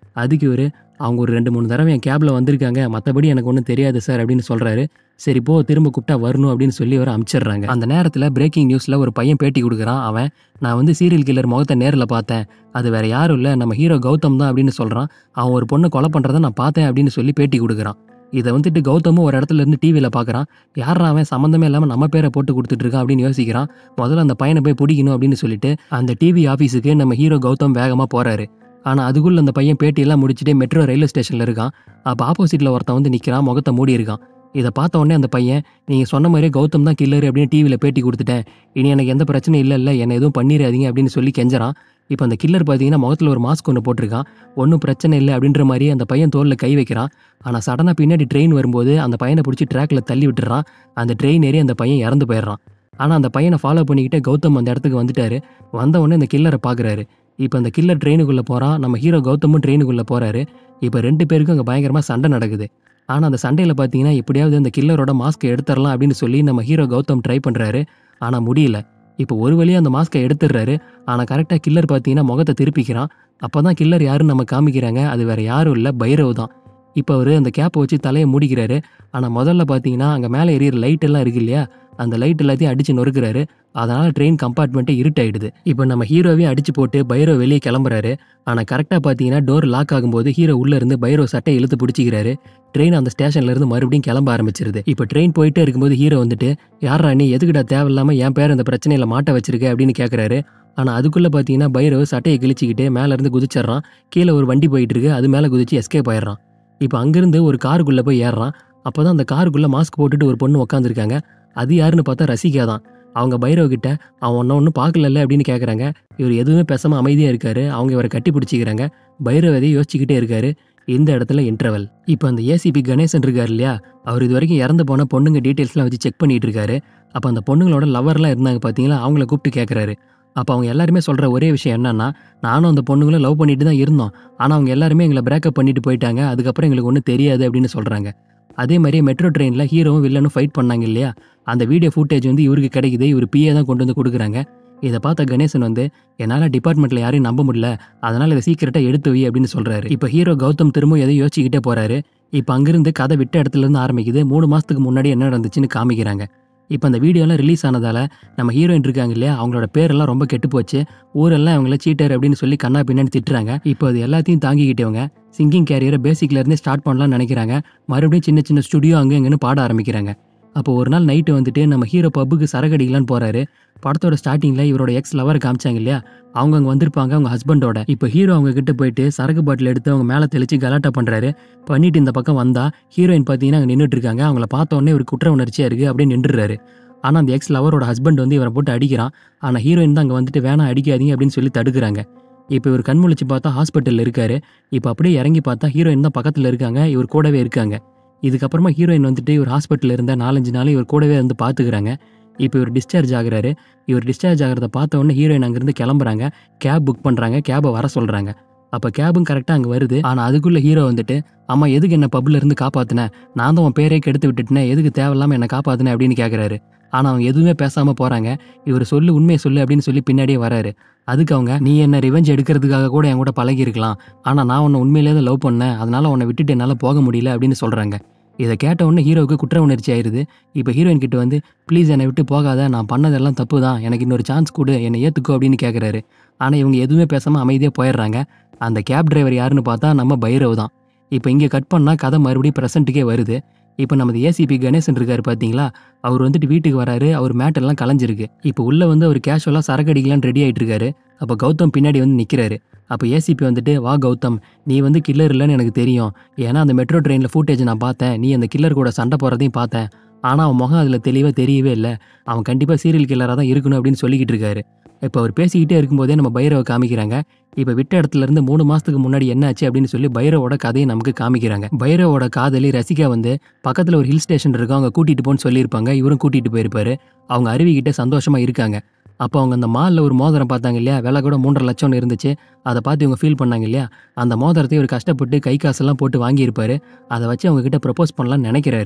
அதுக்கு இவர் அவங்க ஒரு ரெண்டு மூணு தடவை என் கேபில் வந்திருக்காங்க மற்றபடி எனக்கு ஒன்றும் தெரியாது சார் அப்படின்னு சொல்கிறாரு சரி போ திரும்ப கூப்பிட்டா வரணும் அப்படின்னு சொல்லி அவர் அனுப்பிச்சிடுறாங்க அந்த நேரத்தில் பிரேக்கிங் நியூஸில் ஒரு பையன் பேட்டி கொடுக்குறான் அவன் நான் வந்து சீரியல் கில்லர் முகத்தை நேரில் பார்த்தேன் அது வேற யாரும் இல்லை நம்ம ஹீரோ கௌதம் தான் அப்படின்னு சொல்கிறான் அவன் ஒரு பொண்ணை கொலை பண்ணுறதை நான் பார்த்தேன் அப்படின்னு சொல்லி பேட்டி கொடுக்குறான் இதை வந்துட்டு கௌதமும் ஒரு இடத்துல இருந்து டிவியில் பார்க்குறான் யாரா அவன் சம்மந்தமே இல்லாமல் நம்ம பேரை போட்டு கொடுத்துட்டு இருக்கான் அப்படின்னு யோசிக்கிறான் முதல்ல அந்த பையனை போய் பிடிக்கணும் அப்படின்னு சொல்லிட்டு அந்த டிவி ஆஃபீஸுக்கு நம்ம ஹீரோ கௌதம் வேகமாக போகிறாரு ஆனால் அதுக்குள்ள அந்த பையன் பேட்டியெல்லாம் முடிச்சுட்டு மெட்ரோ ரயில்வே ஸ்டேஷனில் இருக்கான் அப்போ ஆப்போசிட்டில் ஒருத்தன் வந்து நிற்கிறான் முகத்தை மூடி இருக்கான் இதை பார்த்த உடனே அந்த பையன் நீங்கள் சொன்ன மாதிரியே கௌதம் தான் கில்லர் அப்படின்னு டிவியில் பேட்டி கொடுத்துட்டேன் இனி எனக்கு எந்த பிரச்சனையும் இல்லை இல்லை என்னை எதுவும் பண்ணிடாதீங்க அப்படின்னு சொல்லி கெஞ்சறான் இப்போ அந்த கில்லர் பார்த்தீங்கன்னா முகத்தில் ஒரு மாஸ்க் ஒன்று போட்டிருக்கான் ஒன்றும் பிரச்சனை இல்லை அப்படின்ற மாதிரி அந்த பையன் தோளில் கை வைக்கிறான் ஆனால் சடனாக பின்னாடி ட்ரெயின் வரும்போது அந்த பையனை பிடிச்சி ட்ராக்ல தள்ளி விட்டுறான் அந்த ட்ரெயின் ஏறி அந்த பையன் இறந்து போயிடுறான் ஆனால் அந்த பையனை ஃபாலோ பண்ணிக்கிட்டே கௌதம் அந்த இடத்துக்கு வந்துட்டாரு வந்த உடனே இந்த கில்லரை பார்க்குறாரு இப்போ அந்த கில்லர் ட்ரெயினுக்குள்ளே போகிறான் நம்ம ஹீரோ கௌதமும் ட்ரெயினுக்குள்ளே போகிறாரு இப்போ ரெண்டு பேருக்கும் அங்கே பயங்கரமாக சண்டை நடக்குது ஆனால் அந்த சண்டையில் பார்த்தீங்கன்னா எப்படியாவது அந்த கில்லரோட மாஸ்க்கை எடுத்துடலாம் அப்படின்னு சொல்லி நம்ம ஹீரோ கௌதம் ட்ரை பண்ணுறாரு ஆனால் முடியல இப்போ ஒரு வழியாக அந்த மாஸ்க்கை எடுத்துடுறாரு ஆனால் கரெக்டாக கில்லர் பார்த்தீங்கன்னா முகத்தை திருப்பிக்கிறான் அப்போ தான் கில்லர் யாருன்னு நம்ம காமிக்கிறாங்க அது வேற யாரும் இல்லை பைரவ் தான் இப்போ அவர் அந்த கேப்பை வச்சு தலையை மூடிக்கிறாரு ஆனால் முதல்ல பார்த்தீங்கன்னா அங்கே மேலே எரியிற லைட் எல்லாம் இருக்கு இல்லையா அந்த லைட் எல்லாத்தையும் அடிச்சு நொறுக்குறாரு அதனால ட்ரெயின் கம்பார்ட்மெண்ட்டே இருட்டாயிடுது இப்போ நம்ம ஹீரோவே அடிச்சு போட்டு பைரோ வெளியே கிளம்புறாரு ஆனால் கரெக்டாக பார்த்தீங்கன்னா டோர் லாக் ஆகும்போது ஹீரோ உள்ள இருந்து பைரோ சட்டை இழுத்து பிடிச்சிக்கிறாரு ட்ரெயின் அந்த ஸ்டேஷன்ல இருந்து மறுபடியும் கிளம்ப ஆரம்பிச்சிருது இப்போ ட்ரெயின் போயிட்டே இருக்கும்போது ஹீரோ வந்துட்டு யாரா நீ எதுக்குடா தேவையில்லாம என் பேர் இந்த பிரச்சனையில மாட்ட வச்சிருக்க அப்படின்னு கேட்குறாரு ஆனால் அதுக்குள்ளே பார்த்தீங்கன்னா பைரவ் சட்டையை கிழிச்சிக்கிட்டு மேலே இருந்து குதிச்சிடுறான் கீழே ஒரு வண்டி போயிட்டு இருக்கு அது மேலே குதிச்சு எஸ்கேப் ஆயிடுறான் இப்போ அங்கிருந்து ஒரு காருக்குள்ளே போய் ஏறுறான் அப்போ தான் அந்த காருக்குள்ளே மாஸ்க் போட்டுட்டு ஒரு பொண்ணு உட்காந்துருக்காங்க அது யாருன்னு பார்த்தா ரசிகா தான் அவங்க பைரவ் கிட்ட அவன் ஒன்றும் ஒன்றும் பார்க்கலல்ல அப்படின்னு கேட்குறாங்க இவர் எதுவுமே பேசாமல் அமைதியாக இருக்காரு அவங்க இவரை கட்டி பிடிச்சிக்கிறாங்க பைரவ் எதையும் யோசிச்சுக்கிட்டே இருக்காரு இந்த இடத்துல இன்டர்வல் இப்போ அந்த ஏசிபி கணேசன் இருக்கார் இல்லையா அவர் இது வரைக்கும் இறந்து போன பொண்ணுங்க டீட்டெயில்ஸ்லாம் வச்சு செக் பண்ணிட்டு இருக்காரு அப்போ அந்த பொண்ணுங்களோட லவர்லாம் இருந்தாங்க பார்த்தீங்களா அவங்கள கூப்பிட்டு கேட்குறாரு அப்போ அவங்க எல்லாருமே சொல்கிற ஒரே விஷயம் என்னன்னா நானும் அந்த பொண்ணுங்களும் லவ் பண்ணிட்டு தான் இருந்தோம் ஆனால் அவங்க எல்லாருமே எங்களை பிரேக்கப் பண்ணிட்டு போயிட்டாங்க அதுக்கப்புறம் எங்களுக்கு ஒன்றும் தெரியாது அப்படின்னு சொல்கிறாங்க அதே மாதிரி மெட்ரோ ட்ரெயினில் ஹீரோவும் வில்லனும் ஃபைட் பண்ணாங்க இல்லையா அந்த வீடியோ ஃபுட்டேஜ் வந்து இவருக்கு கிடைக்குது இவர் பிஏ தான் கொண்டு வந்து கொடுக்குறாங்க இதை பார்த்த கணேசன் வந்து என்னால் டிபார்ட்மெண்ட்டில் யாரையும் நம்ப முடியல அதனால் இதை சீக்கிரட்டாக எடுத்து வை அப்படின்னு சொல்கிறாரு இப்போ ஹீரோ கௌதம் திரும்ப எதையும் யோசிச்சுக்கிட்டே போகிறாரு இப்போ அங்கிருந்து கதை விட்ட இடத்துல இருந்து ஆரம்பிக்குது மூணு மாதத்துக்கு முன்னாடி என்ன நடந்துச்சுன்னு காமிக்கிறாங்க இப்போ அந்த வீடியோலாம் ரிலீஸ் ஆனதால் நம்ம ஹீரோயின் இருக்காங்க இல்லையா அவங்களோட பேரெல்லாம் ரொம்ப கெட்டு போச்சு ஊரெல்லாம் அவங்கள சீட்டர் அப்படின்னு சொல்லி கண்ணா பின்னாடி திட்டுறாங்க இப்போ அது எல்லாத்தையும் தாங்கிக்கிட்டவங்க சிங்கிங் கேரியரை பேசிக்ல இருந்தே ஸ்டார்ட் பண்ணலாம்னு நினைக்கிறாங்க மறுபடியும் சின்ன சின்ன ஸ்டுடியோ அங்கே இங்கேன்னு பாட ஆரம்பிக்கிறாங்க அப்போ ஒரு நாள் நைட்டு வந்துட்டு நம்ம ஹீரோ பப்புக்கு சரகடிக்கலான்னு போறாரு படத்தோட ஸ்டார்டிங்கில் இவரோட எக்ஸ் லவர் காமிச்சாங்க இல்லையா அவங்க அங்கே வந்திருப்பாங்க அவங்க ஹஸ்பண்டோட இப்போ ஹீரோ அவங்க கிட்ட போயிட்டு சரக்கு பாட்டில் எடுத்து அவங்க மேலே தெளிச்சு கலாட்டா பண்ணுறாரு பண்ணிட்டு இந்த பக்கம் வந்தா ஹீரோயின் பார்த்தீங்கன்னா அங்கே நின்றுட்டு இருக்காங்க அவங்கள பார்த்த உடனே ஒரு குற்ற உணர்ச்சியாக இருக்குது அப்படியே நின்றுறாரு ஆனால் அந்த எக்ஸ் லவரோட ஹஸ்பண்ட் வந்து இவரை போட்டு அடிக்கிறான் ஆனால் ஹீரோயின் தான் அங்கே வந்துட்டு வேணாம் அடிக்காதீங்க அப்படின்னு சொல்லி தடுக்கிறாங்க இப்போ இவர் கண் முழிச்சு பார்த்தா ஹாஸ்பிட்டலில் இருக்காரு இப்போ அப்படியே இறங்கி பார்த்தா ஹீரோயின் தான் பக்கத்தில் இருக்காங்க இவர் கூடவே இருக்காங்க இதுக்கப்புறமா ஹீரோயின் வந்துட்டு இவர் ஹாஸ்பிட்டலில் இருந்த நாலஞ்சு நாள் இவர் கூடவே வந்து பார்த்துக்கிறாங்க இப்போ இவர் டிஸ்சார்ஜ் ஆகுறாரு இவர் டிஸ்சார்ஜ் ஆகிறத பார்த்த உடனே ஹீரோயின் அங்கேருந்து கிளம்புறாங்க கேப் புக் பண்ணுறாங்க கேபை வர சொல்கிறாங்க அப்போ கேபும் கரெக்டாக அங்கே வருது ஆனால் அதுக்குள்ளே ஹீரோ வந்துட்டு அம்மா எதுக்கு என்ன பப்ல இருந்து காப்பாத்தின நான் தான் உன் பேரே கெடுத்து விட்டுட்டேன் எதுக்கு தேவையில்லாமல் என்னை காப்பாத்தின அப்படின்னு கேட்குறாரு ஆனால் அவங்க எதுவுமே பேசாமல் போகிறாங்க இவர் சொல்லு உண்மையை சொல்லு அப்படின்னு சொல்லி பின்னாடியே வராரு அதுக்கு அவங்க நீ என்ன ரிவெஞ்ச் எடுக்கிறதுக்காக கூட என் கூட பழகி இருக்கலாம் ஆனால் நான் உன்னை உண்மையிலே தான் லவ் பண்ணேன் அதனால உன்னை விட்டுட்டு என்னால் போக முடியல அப்படின்னு சொல்கிறாங்க இதை கேட்ட உடனே ஹீரோவுக்கு குற்ற உணர்ச்சி ஆயிருது இப்போ ஹீரோயின் கிட்ட வந்து ப்ளீஸ் என்னை விட்டு போகாத நான் பண்ணதெல்லாம் தப்பு தான் எனக்கு இன்னொரு சான்ஸ் கொடு என்னை ஏற்றுக்கோ அப்படின்னு கேட்குறாரு ஆனால் இவங்க எதுவுமே பேசாமல் அமைதியாக போயிடுறாங்க அந்த கேப் டிரைவர் யாருன்னு பார்த்தா நம்ம பைரவ் தான் இப்போ இங்கே கட் பண்ணால் கதை மறுபடியும் ப்ரெசென்ட்டுக்கே வருது இப்போ நமது ஏசிபி கணேசன் இருக்காரு பார்த்தீங்களா அவர் வந்துட்டு வீட்டுக்கு வராரு அவர் மேட்டெல்லாம் கலைஞ்சிருக்கு இப்போ உள்ளே வந்து அவர் கேஷுவலாக சரக்கு அடிக்கலான்னு ரெடி ஆயிட்டு இருக்காரு அப்போ கௌதம் பின்னாடி வந்து நிற்கிறாரு அப்போ ஏசிபி வந்துட்டு வா கௌதம் நீ வந்து கில்லர் இல்லைன்னு எனக்கு தெரியும் ஏன்னா அந்த மெட்ரோ ட்ரெயினில் ஃபூட்டேஜ் நான் பார்த்தேன் நீ அந்த கில்லர் கூட சண்டை போகிறதையும் பார்த்தேன் ஆனால் அவன் முகம் அதில் தெளிவாக தெரியவே இல்லை அவன் கண்டிப்பாக சீரியல் கில்லராக தான் இருக்கணும் அப்படின்னு சொல்லிக்கிட்டு இருக்காரு இப்போ அவர் பேசிக்கிட்டே இருக்கும்போதே நம்ம பைரவை காமிக்கிறாங்க இப்போ விட்ட இடத்துல இருந்து மூணு மாசத்துக்கு முன்னாடி என்ன ஆச்சு அப்படின்னு சொல்லி பைரவோட கதையை நமக்கு காமிக்கிறாங்க பைரவோட காதலி ரசிகா வந்து பக்கத்தில் ஒரு ஹில் ஸ்டேஷன் இருக்கு அவங்க கூட்டிட்டு போன்னு சொல்லியிருப்பாங்க இவரும் கூட்டிட்டு போயிருப்பாரு அவங்க அருவிக்கிட்ட சந்தோஷமா இருக்காங்க அப்போ அவங்க அந்த மாலில் ஒரு மோதிரம் பார்த்தாங்க இல்லையா விலை கூட மூன்றரை லட்சம்னு இருந்துச்சு அதை பார்த்து இவங்க ஃபீல் பண்ணாங்க இல்லையா அந்த மோதிரத்தை இவர் கஷ்டப்பட்டு கை காசெல்லாம் போட்டு வாங்கியிருப்பாரு அதை வச்சு அவங்க கிட்ட ப்ரப்போஸ் பண்ணலாம்னு நினைக்கிறாரு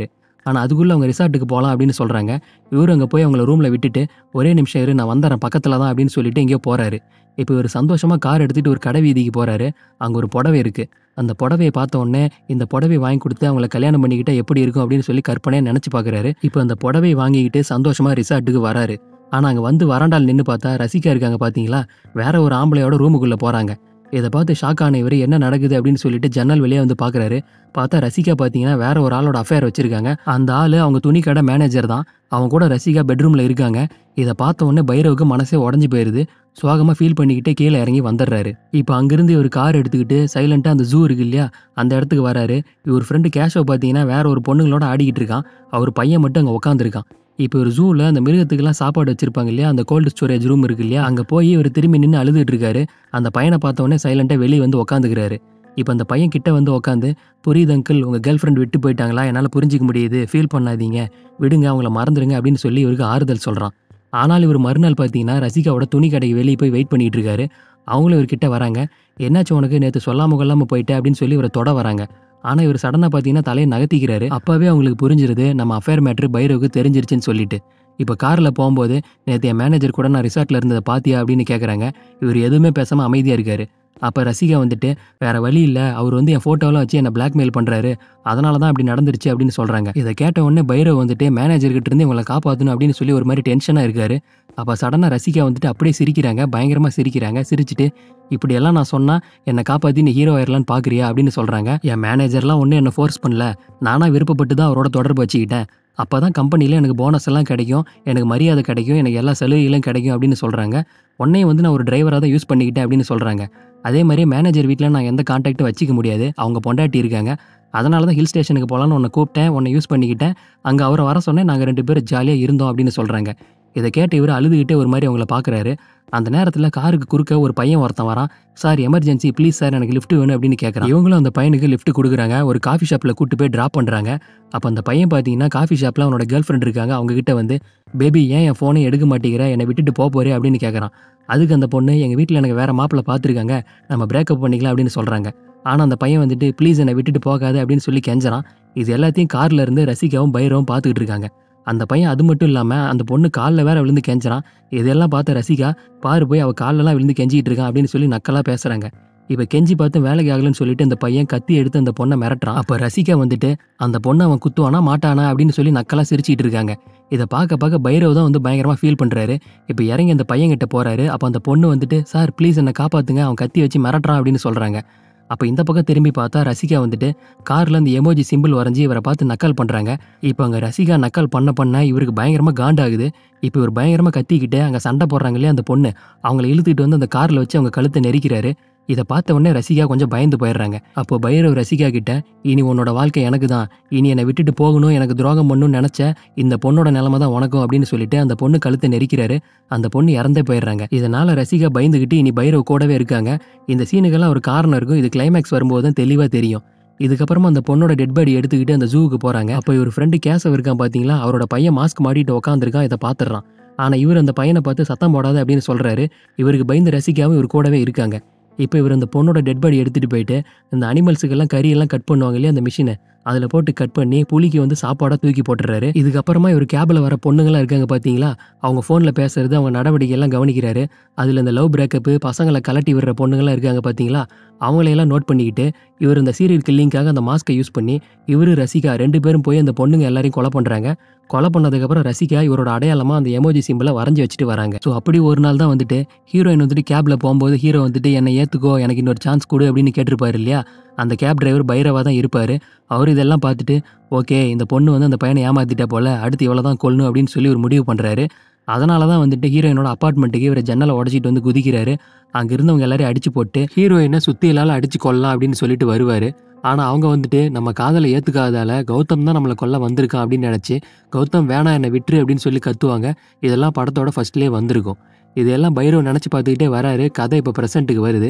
ஆனால் அதுக்குள்ளே அவங்க ரிசார்ட்டுக்கு போகலாம் அப்படின்னு சொல்கிறாங்க இவரு அங்கே போய் அவங்கள ரூமில் விட்டுட்டு ஒரே நிமிஷம் இரு நான் வந்துடுறேன் பக்கத்தில் தான் அப்படின்னு சொல்லிட்டு எங்கேயோ போகிறாரு இப்போ இவர் சந்தோஷமாக கார் எடுத்துகிட்டு ஒரு கடை வீதிக்கு போகிறாரு அங்கே ஒரு புடவை இருக்குது அந்த புடவையை பார்த்த உடனே இந்த புடவை வாங்கி கொடுத்து அவங்கள கல்யாணம் பண்ணிக்கிட்டா எப்படி இருக்கும் அப்படின்னு சொல்லி கற்பனையாக நினச்சி பார்க்குறாரு இப்போ அந்த புடவை வாங்கிக்கிட்டு சந்தோஷமாக ரிசார்ட்டுக்கு வராரு ஆனால் அங்கே வந்து வராண்டால் நின்று பார்த்தா ரசிகா இருக்காங்க பார்த்தீங்களா வேற ஒரு ஆம்பளையோட ரூமுக்குள்ளே போகிறாங்க இதை பார்த்து ஷாக் ஆன இவர் என்ன நடக்குது அப்படின்னு சொல்லிட்டு ஜன்னல் வெளியே வந்து பார்க்குறாரு பார்த்தா ரசிகா பார்த்தீங்கன்னா வேற ஒரு ஆளோட அஃபேர் வச்சிருக்காங்க அந்த ஆள் அவங்க துணி கடை மேனேஜர் தான் அவங்க கூட ரசிகா பெட்ரூமில் இருக்காங்க இதை பார்த்த உடனே பைரவுக்கு மனசே உடஞ்சி போயிருது சோகமாக ஃபீல் பண்ணிக்கிட்டே கீழே இறங்கி வந்துடுறாரு இப்போ அங்கேருந்து ஒரு கார் எடுத்துக்கிட்டு சைலண்ட்டாக அந்த ஜூ இருக்கு இல்லையா அந்த இடத்துக்கு வராரு இவர் ஃப்ரெண்டு கேஷோ பார்த்தீங்கன்னா வேற ஒரு பொண்ணுங்களோட ஆடிக்கிட்டு இருக்கான் அவர் பையன் மட்டும் அங்கே உட்காந்துருக்கான் இப்போ ஒரு ஜூவில் அந்த மிருகத்துக்கெல்லாம் சாப்பாடு வச்சிருப்பாங்க இல்லையா அந்த கோல்டு ஸ்டோரேஜ் ரூம் இருக்கு இல்லையா அங்கே போய் இவர் திரும்பி நின்று அழுதுட்டு இருக்காரு அந்த பையனை பார்த்த உடனே சைலண்டாக வெளியே வந்து உட்காந்துக்கிறாரு இப்போ அந்த பையன் கிட்ட வந்து உட்காந்து புரியுது அங்கிள் உங்கள் கேர்ள் ஃப்ரெண்ட் விட்டு போயிட்டாங்களா என்னால் புரிஞ்சிக்க முடியுது ஃபீல் பண்ணாதீங்க விடுங்க அவங்கள மறந்துடுங்க அப்படின்னு சொல்லி இவருக்கு ஆறுதல் சொல்கிறான் ஆனால் இவர் மறுநாள் பார்த்தீங்கன்னா ரசிகாவோட துணி கடைக்கு வெளியே போய் வெயிட் பண்ணிட்டு இருக்காரு அவங்களும் இவர்கிட்ட வராங்க என்னாச்சு உனக்கு நேற்று சொல்லாம கொள்ளாமல் போயிட்டே அப்படின்னு சொல்லி இவரை தொட வராங்க ஆனால் இவர் சடனாக பார்த்தீங்கன்னா தலையை நகர்த்திக்கிறாரு அப்போவே அவங்களுக்கு புரிஞ்சிருது நம்ம அஃபேர் மேட்ரு பைரவுக்கு தெரிஞ்சிருச்சுன்னு சொல்லிட்டு இப்போ காரில் போகும்போது நேற்று என் மேனேஜர் கூட நான் ரிசார்ட்டில் இருந்ததை பாத்தியா அப்படின்னு கேட்குறாங்க இவர் எதுவுமே பேசாமல் அமைதியாக இருக்காரு அப்போ ரசிகா வந்துட்டு வேற வழி இல்லை அவர் வந்து என் ஃபோட்டோலாம் வச்சு என்னை பிளாக்மெயில் பண்ணுறாரு அதனால தான் அப்படி நடந்துருச்சு அப்படின்னு சொல்கிறாங்க இதை கேட்ட உடனே பைரவ் வந்துட்டு மேனேஜர்கிட்ட இருந்து இவங்களை காப்பாற்றணும் அப்படின்னு சொல்லி ஒரு மாதிரி டென்ஷனாக இருக்காரு அப்போ சடனாக ரசிகா வந்துட்டு அப்படியே சிரிக்கிறாங்க பயங்கரமாக சிரிக்கிறாங்க சிரிச்சிட்டு இப்படியெல்லாம் நான் சொன்னால் என்னை காப்பாற்றி நீ ஹீரோ ஆயிரலான்னு பார்க்குறியா அப்படின்னு சொல்கிறாங்க என் மேனேஜர்லாம் ஒன்றும் என்னை ஃபோர்ஸ் பண்ணல நானாக விருப்பப்பட்டு தான் அவரோட தொடர்பு வச்சுக்கிட்டேன் அப்போ தான் கம்பெனியில் எனக்கு போனஸ் எல்லாம் கிடைக்கும் எனக்கு மரியாதை கிடைக்கும் எனக்கு எல்லா சலுகைகளும் கிடைக்கும் அப்படின்னு சொல்கிறாங்க உன்னையும் வந்து நான் ஒரு டிரைவராக தான் யூஸ் பண்ணிக்கிட்டேன் அப்படின்னு சொல்கிறாங்க அதே மாதிரி மேனேஜர் வீட்டில் நான் எந்த கான்டாக்டும் வச்சிக்க முடியாது அவங்க பொண்டாட்டி இருக்காங்க அதனால தான் ஹில் ஸ்டேஷனுக்கு போகலான்னு உன்னை கூப்பிட்டேன் உன்னை யூஸ் பண்ணிக்கிட்டேன் அங்கே அவரை வர சொன்னேன் நாங்கள் ரெண்டு பேரும் ஜாலியாக இருந்தோம் அப்படின்னு சொல்கிறாங்க இதை கேட்டு இவர் அழுதுகிட்டே ஒரு மாதிரி அவங்கள பார்க்குறாரு அந்த நேரத்தில் காருக்கு குறுக்க ஒரு பையன் ஒருத்தன் வரான் சார் எமர்ஜென்சி ப்ளீஸ் சார் எனக்கு லிஃப்ட் வேணும் அப்படின்னு கேட்குறான் இவங்களும் அந்த பையனுக்கு லிஃப்ட் கொடுக்குறாங்க ஒரு காஃபி ஷாப்பில் கூட்டு போய் ட்ராப் பண்ணுறாங்க அப்போ அந்த பையன் பார்த்தீங்கன்னா காஃபி ஷாப்பில் அவனோட கேர்ள் ஃப்ரெண்ட் இருக்காங்க அவங்க கிட்ட வந்து பேபி ஏன் என் ஃபோனை எடுக்க மாட்டேங்கிற என்னை விட்டுட்டு போக போறே அப்படின்னு கேட்குறான் அதுக்கு அந்த பொண்ணு எங்கள் வீட்டில் எனக்கு வேற மாப்பிள்ளை பார்த்துருக்காங்க நம்ம பிரேக்கப் பண்ணிக்கலாம் அப்படின்னு சொல்கிறாங்க ஆனால் அந்த பையன் வந்துட்டு ப்ளீஸ் என்னை விட்டுட்டு போகாது அப்படின்னு சொல்லி கெஞ்சறான் இது எல்லாத்தையும் கார்ல இருந்து ரசிகாவும் பைரவும் பார்த்துக்கிட்டு இருக்காங்க அந்த பையன் அது மட்டும் இல்லாமல் அந்த பொண்ணு காலில் வேற விழுந்து கெஞ்சறான் இதெல்லாம் பார்த்த ரசிகா பாரு போய் அவள் காலெல்லாம் விழுந்து கெஞ்சிட்டு இருக்கான் அப்படின்னு சொல்லி நக்கலாக பேசுகிறாங்க இப்போ கெஞ்சி பார்த்து வேலைக்கு ஆகலன்னு சொல்லிட்டு அந்த பையன் கத்தி எடுத்து அந்த பொண்ணை மிரட்டுறான் அப்போ ரசிகா வந்துட்டு அந்த பொண்ணை அவன் குத்துவானா மாட்டானா அப்படின்னு சொல்லி நக்கலாக சிரிச்சிட்டு இருக்காங்க இதை பார்க்க பார்க்க பைரவ் தான் வந்து பயங்கரமாக ஃபீல் பண்ணுறாரு இப்போ இறங்கி அந்த பையன்கிட்ட போறாரு அப்போ அந்த பொண்ணு வந்துட்டு சார் ப்ளீஸ் என்னை காப்பாத்துங்க அவன் கத்தி வச்சு மிரட்டுறான் அப்படின்னு சொல்கிறாங்க அப்போ இந்த பக்கம் திரும்பி பார்த்தா ரசிகா வந்துட்டு காரில் அந்த எமோஜி சிம்பிள் வரைஞ்சி இவரை பார்த்து நக்கல் பண்ணுறாங்க இப்போ அங்கே ரசிகா நக்கல் பண்ண பண்ண இவருக்கு பயங்கரமாக காண்டாகுது இப்போ இவர் பயங்கரமாக கத்திக்கிட்டு அங்கே சண்டை போடுறாங்க இல்லையா அந்த பொண்ணு அவங்கள இழுத்துட்டு வந்து அந்த காரில் வச்சு அவங்க கழுத்தை நெரிக்கிறாரு இதை பார்த்த உடனே ரசிகா கொஞ்சம் பயந்து போயிடுறாங்க அப்போ பைரவ் ரசிகா கிட்ட இனி உன்னோட வாழ்க்கை எனக்கு தான் இனி என்னை விட்டுட்டு போகணும் எனக்கு துரோகம் பண்ணணும்னு நினச்ச இந்த பொண்ணோட நிலமை தான் உனக்கும் அப்படின்னு சொல்லிட்டு அந்த பொண்ணு கழுத்தை நெரிக்கிறாரு அந்த பொண்ணு இறந்தே போயிடுறாங்க இதனால ரசிகா பயந்துகிட்டு இனி பைரவ் கூடவே இருக்காங்க இந்த சீனுக்கெல்லாம் ஒரு காரணம் இருக்கும் இது கிளைமேக்ஸ் வரும்போது தான் தெளிவாக தெரியும் இதுக்கப்புறமா அந்த பொண்ணோட டெட் பாடி எடுத்துக்கிட்டு அந்த ஜூவுக்கு போறாங்க அப்போ இவர் ஃப்ரெண்டு கேசவ் இருக்கான் பாத்தீங்களா அவரோட பையன் மாஸ்க் மாட்டிட்டு உட்காந்துருக்கான் இதை பார்த்துடுறான் ஆனா இவர் அந்த பையனை பார்த்து சத்தம் போடாத அப்படின்னு சொல்றாரு இவருக்கு பயந்து ரசிக்காம இவர் கூடவே இருக்காங்க இப்போ இவர் அந்த பொண்ணோட டெட் பாடி எடுத்துட்டு போயிட்டு இந்த அனிமல்ஸுக்கெல்லாம் கறியெல்லாம் கட் பண்ணுவாங்க இல்லையா அந்த மிஷினை அதில் போட்டு கட் பண்ணி புலிக்கு வந்து சாப்பாடாக தூக்கி போட்டுறாரு இதுக்கப்புறமா இவர் கேபில் வர பொண்ணுங்களாம் இருக்காங்க பார்த்தீங்களா அவங்க ஃபோனில் பேசுறது அவங்க நடவடிக்கை எல்லாம் கவனிக்கிறாரு அதில் இந்த லவ் பிரேக்கப்பு பசங்களை கலட்டி விடுற பொண்ணுங்களாம் இருக்காங்க பார்த்தீங்களா அவங்களையெல்லாம் நோட் பண்ணிக்கிட்டு இவர் இந்த சீரியல் கில்லிங்காக அந்த மாஸ்க்கை யூஸ் பண்ணி இவர் ரசிகா ரெண்டு பேரும் போய் அந்த பொண்ணுங்க எல்லாரையும் கொலை பண்ணுறாங்க கொலை பண்ணதுக்கப்புறம் ரசிகா இவரோட அடையாளமாக அந்த எமோஜி சிம்பிளை வரைஞ்சி வச்சுட்டு வராங்க ஸோ அப்படி ஒரு நாள் தான் வந்துட்டு ஹீரோயின் வந்துட்டு கேபில் போகும்போது ஹீரோ வந்துட்டு என்னை ஏற்றுக்கோ எனக்கு இன்னொரு சான்ஸ் கொடு அப்படின்னு கேட்டிருப்பாரு இல்லையா அந்த கேப் டிரைவர் பைரவா தான் இருப்பார் அவர் இதெல்லாம் பார்த்துட்டு ஓகே இந்த பொண்ணு வந்து அந்த பையனை ஏமாத்திட்டா போல அடுத்து இவ்வளோ தான் கொல்லணும் அப்படின்னு சொல்லி ஒரு முடிவு பண்ணுறாரு அதனால தான் வந்துட்டு ஹீரோயினோட அப்பார்ட்மெண்ட்டுக்கு இவர் ஜன்னலை உடச்சிட்டு வந்து குதிக்கிறாரு அங்கே இருந்தவங்க எல்லாரையும் அடிச்சு போட்டு ஹீரோயினை சுத்தியலால் அடிச்சு கொல்லலாம் அப்படின்னு சொல்லிட்டு வருவார் ஆனால் அவங்க வந்துட்டு நம்ம காதலை ஏற்றுக்காததால கௌதம் தான் நம்மளை கொல்ல வந்திருக்கான் அப்படின்னு நினச்சி கௌதம் வேணாம் என்னை விட்டுரு அப்படின்னு சொல்லி கத்துவாங்க இதெல்லாம் படத்தோட ஃபர்ஸ்ட்லேயே வந்திருக்கும் இதெல்லாம் பைரவ் நினச்சி பார்த்துக்கிட்டே வராரு கதை இப்போ ப்ரெசென்ட்டுக்கு வருது